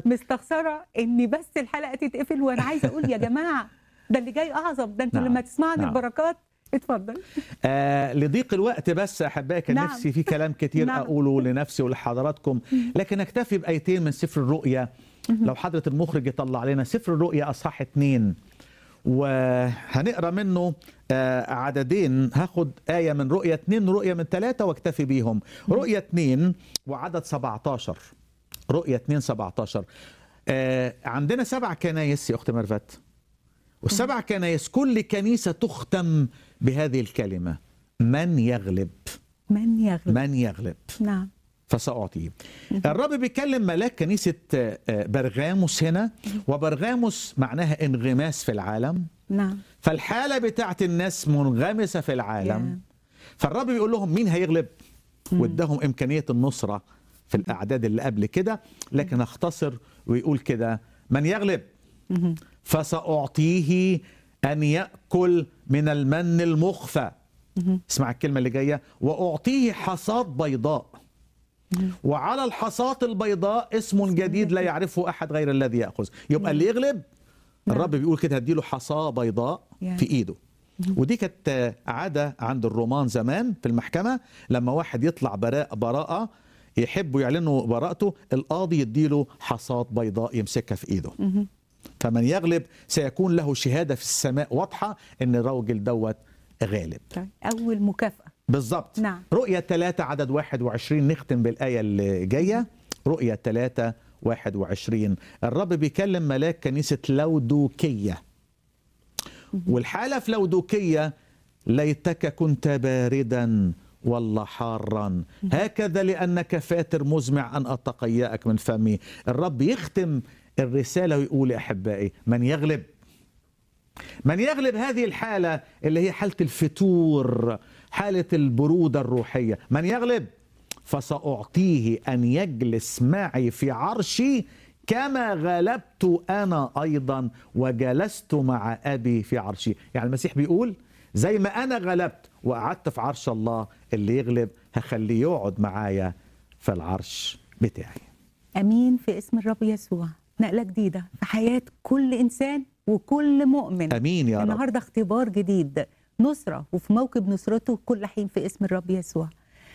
مستخسره ان بس الحلقه تتقفل وانا عايزه اقول يا جماعه ده اللي جاي اعظم ده انتوا نعم، لما تسمعوا عن نعم. البركات اتفضل آه لضيق الوقت بس احبائي كان نعم. نفسي في كلام كتير نعم. اقوله لنفسي ولحضراتكم لكن اكتفي بايتين من سفر الرؤيا لو حضره المخرج يطلع لنا سفر الرؤيا اصحاح اتنين وهنقرا منه آه عددين هاخد آية من رؤية اتنين رؤية من ثلاثة واكتفي بيهم رؤية اتنين وعدد 17 رؤية اتنين 17 آه عندنا سبع كنايس يا أخت ميرفت والسبع كنايس كل كنيسة تختم بهذه الكلمة من يغلب من يغلب من يغلب نعم فسأعطيه الرب بيكلم ملاك كنيسة آه، آه، برغاموس هنا وبرغاموس معناها انغماس في العالم نعم فالحالة بتاعت الناس منغمسة في العالم يا. فالرب بيقول لهم مين هيغلب واداهم إمكانية النصرة في الأعداد اللي قبل كده لكن اختصر ويقول كده من يغلب فسأعطيه أن يأكل من المن المخفى اسمع الكلمة اللي جاية وأعطيه حصاد بيضاء وعلى الحصاة البيضاء اسم جديد لا يعرفه أحد غير الذي يأخذ يبقى اللي يغلب الرب بيقول كده هديله حصاة بيضاء يا. في إيده ودي كانت عادة عند الرومان زمان في المحكمة لما واحد يطلع براء براءة يحبوا يعلنوا براءته القاضي يديله حصاة بيضاء يمسكها في إيده فمن يغلب سيكون له شهادة في السماء واضحة إن الراجل دوت غالب طيب اول مكافاه بالظبط نعم. رؤية 3 عدد 21 نختم بالآية اللي جاية رؤية 3 21 الرب بيكلم ملاك كنيسة لودوكية والحالة في لودوكية ليتك كنت باردا والله حارا هكذا لأنك فاتر مزمع أن أتقيأك من فمي الرب يختم الرسالة ويقول يا أحبائي من يغلب من يغلب هذه الحالة اللي هي حالة الفتور حالة البرودة الروحية من يغلب فسأعطيه أن يجلس معي في عرشي كما غلبت أنا أيضا وجلست مع أبي في عرشي يعني المسيح بيقول زي ما أنا غلبت وقعدت في عرش الله اللي يغلب هخليه يقعد معايا في العرش بتاعي امين في اسم الرب يسوع نقله جديده في حياه كل انسان وكل مؤمن أمين يا رب النهارده اختبار جديد نصره وفي موكب نصرته كل حين في اسم الرب يسوع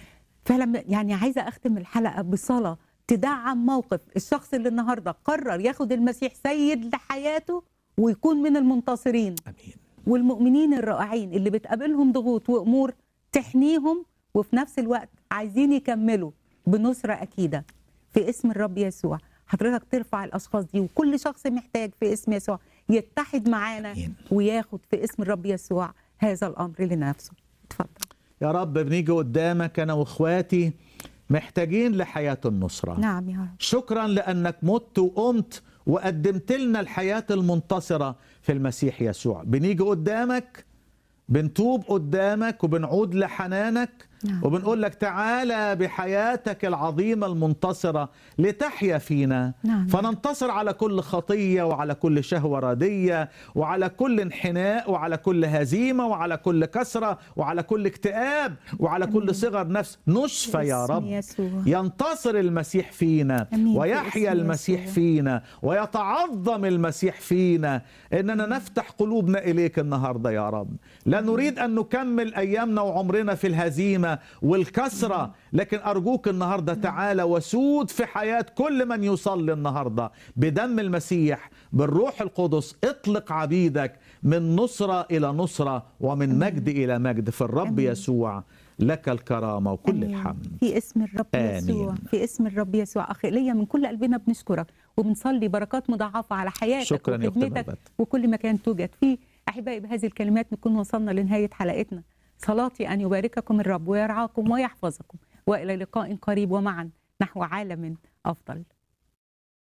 فعلا يعني عايزه اختم الحلقه بصلاه تدعم موقف الشخص اللي النهارده قرر ياخد المسيح سيد لحياته ويكون من المنتصرين أمين والمؤمنين الرائعين اللي بتقابلهم ضغوط وامور تحنيهم وفي نفس الوقت عايزين يكملوا بنصره اكيده في اسم الرب يسوع حضرتك ترفع الاشخاص دي وكل شخص محتاج في اسم يسوع يتحد معانا آمين. وياخد في اسم الرب يسوع هذا الامر لنفسه اتفضل يا رب بنيجي قدامك أنا وإخواتي محتاجين لحياة النصرة نعم يا رب شكرا لأنك مت وقمت وقدمت لنا الحياة المنتصرة في المسيح يسوع بنيجي قدامك بنتوب قدامك وبنعود لحنانك نعم. وبنقول لك تعالى بحياتك العظيمة المنتصرة لتحيا فينا نعم. فننتصر على كل خطية وعلى كل شهوة ردية وعلى كل انحناء وعلى كل هزيمة وعلى كل كسرة وعلى كل اكتئاب وعلى كل صغر نفس نشفى يا باسم رب يسوع. ينتصر المسيح فينا أمين. ويحيا باسم المسيح يسوع. فينا ويتعظم المسيح فينا اننا نفتح قلوبنا اليك النهارده يا رب لا نريد ان نكمل ايامنا وعمرنا في الهزيمه والكسره لكن ارجوك النهارده تعالى وسود في حياه كل من يصلي النهارده بدم المسيح بالروح القدس اطلق عبيدك من نصره الى نصره ومن مجد الى مجد في الرب أمين. يسوع لك الكرامه وكل آمين. الحمد في اسم الرب آمين. يسوع في اسم الرب يسوع اخي ايليا من كل قلبنا بنشكرك وبنصلي بركات مضاعفه على حياتك شكراً يا أخت وخدمتك مهبت. وكل مكان توجد فيه احبائي بهذه الكلمات نكون وصلنا لنهايه حلقتنا صلاتي ان يبارككم الرب ويرعاكم ويحفظكم والى لقاء قريب ومعا نحو عالم افضل